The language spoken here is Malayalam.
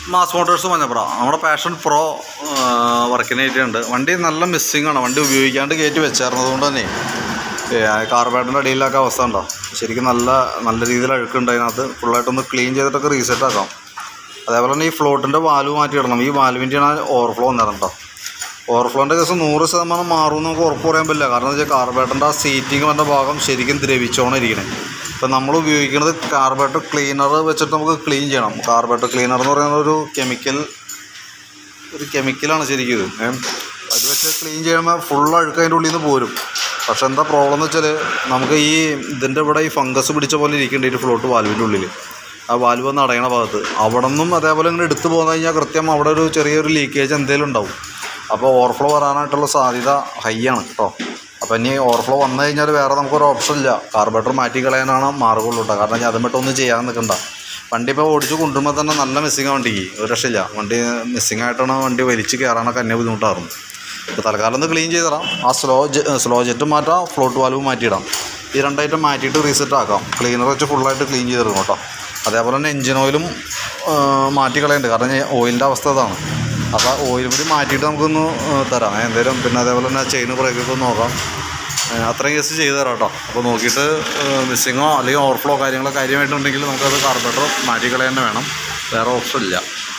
മാസ് മോട്ടോഴ്സ് മഞ്ഞപ്പുറ നമ്മുടെ പാഷൻ പ്രോ വർക്കിനായിട്ടുണ്ട് വണ്ടി നല്ല മിസ്സിംഗ് ആണ് വണ്ടി ഉപയോഗിക്കാണ്ട് കയറ്റി വെച്ചായിരുന്നത് കൊണ്ട് തന്നെ കാർബേറ്റിൻ്റെ അടിയിലൊക്കെ അവസ്ഥ ഉണ്ടോ ശരിക്കും നല്ല നല്ല രീതിയിൽ അഴുക്കുണ്ട് അതിനകത്ത് ഫുള്ളായിട്ടൊന്ന് ക്ലീൻ ചെയ്തിട്ടൊക്കെ റീസെറ്റ് ആക്കാം അതേപോലെ തന്നെ ഈ ഫ്ലോട്ടിൻ്റെ വാൽവ് മാറ്റി ഇടണം ഈ വാൽവിൻ്റെയാണ് ഓവർഫ്ലോ വന്നിരുന്നത് കേട്ടോ ഓവർഫ്ലോൻ്റെ കേസ് നൂറ് ശതമാനം മാറും എന്ന് നമുക്ക് ഉറപ്പ് പറയാൻ പറ്റില്ല കാരണം എന്താ വെച്ചാൽ കാർബേറ്ററിൻ്റെ ആ സീറ്റിംഗ് വന്ന ഭാഗം ശരിക്കും ദ്രവിച്ചോണം ഇരിക്കണേ ഇപ്പം നമ്മൾ ഉപയോഗിക്കുന്നത് കാർബേറ്റർ ക്ലീനർ വെച്ചിട്ട് നമുക്ക് ക്ലീൻ ചെയ്യണം കാർബേറ്റർ ക്ലീനർ എന്ന് പറയുന്ന ഒരു കെമിക്കൽ ഒരു കെമിക്കലാണ് ശരിക്കും ഇത് ഏ. അത് വെച്ച് ക്ലീൻ ചെയ്യുമ്പോൾ ഫുൾ അഴുക്ക് അതിൻ്റെ ഉള്ളിൽ നിന്ന് പോരും പക്ഷെ എന്താ പ്രോബ്ലം എന്ന് വെച്ചാൽ നമുക്ക് ഈ ഇതിൻ്റെ ഇവിടെ ഈ ഫംഗസ് പിടിച്ച പോലെ ഇരിക്കേണ്ട ഈ ഫ്ലോട്ട് വാൽവിൻ്റെ ഉള്ളിൽ ആ വാൽവ് ഒന്ന് അടയണ ഭാഗത്ത് അവിടെ നിന്നും അതേപോലെ ഇങ്ങനെ എടുത്തു പോന്നു കഴിഞ്ഞാൽ കൃത്യം അവിടെ ഒരു ചെറിയൊരു ലീക്കേജ് എന്തെങ്കിലും ഉണ്ടാവും അപ്പോൾ ഓവർഫ്ലോ വരാനായിട്ടുള്ള സാധ്യത ഹൈ ആണ് കേട്ടോ അപ്പോൾ ഇനി ഓവർഫ്ലോ വന്നു കഴിഞ്ഞാൽ വേറെ നമുക്കൊരു ഓപ്ഷൻ ഇല്ല കാർബറേറ്റർ മാറ്റി കളയാനാണ് മാർഗമുള്ളൂ കേട്ടോ കാരണം ഞാൻ അതും ഒന്നും ചെയ്യാൻ നിൽക്കണ്ട വണ്ടി ഇപ്പോൾ ഓടിച്ച് കൊണ്ടുവരുമ്പോൾ തന്നെ നല്ല മിസ്സിങ് വണ്ടിക്ക് ഒരു രക്ഷയില്ല വണ്ടി മിസ്സിങ് ആയിട്ടാണ് വണ്ടി വലിച്ച് കയറാനൊക്കെ എന്നെ ബുദ്ധിമുട്ടായിരുന്നു ഇപ്പോൾ തൽക്കാലം ഒന്ന് ക്ലീൻ ചെയ്തിടാം ആ സ്ലോ സ്ലോ ജെറ്റ് മാറ്റാം ഫ്ലോട്ട് വാൽവ് മാറ്റിയിടാം ഈ രണ്ടായിട്ടും മാറ്റിയിട്ട് റീസെറ്റ് ആക്കാം ക്ലീനർ വെച്ച് ഫുള്ളായിട്ട് ക്ലീൻ ചെയ്തിടും കേട്ടോ അതേപോലെ തന്നെ എഞ്ചിൻ ഓയിലും മാറ്റി കളയുന്നുണ്ട് കാരണം ഓയിലിൻ്റെ അവസ്ഥ ഇതാണ് അപ്പോൾ ഓയിൽ കൂടി മാറ്റിയിട്ട് നമുക്കൊന്ന് ഏ, തരാം എന്തേലും പിന്നെ അതേപോലെ തന്നെ ചെയിൻ ബ്രേക്കൊക്കെ ഒന്ന് നോക്കാം ഏ, അത്രയും കേസ് ചെയ്ത് തരാം കേട്ടോ അപ്പോൾ നോക്കിയിട്ട് മിസ്സിങ്ങോ അല്ലെങ്കിൽ ഓവർഫ്ലോ കാര്യങ്ങളോ കാര്യമായിട്ടുണ്ടെങ്കിൽ നമുക്കത് കാർബറേറ്റർ മാറ്റി കളയാൻ തന്നെ വേണം വേറെ ഓപ്ഷൻ ഇല്ല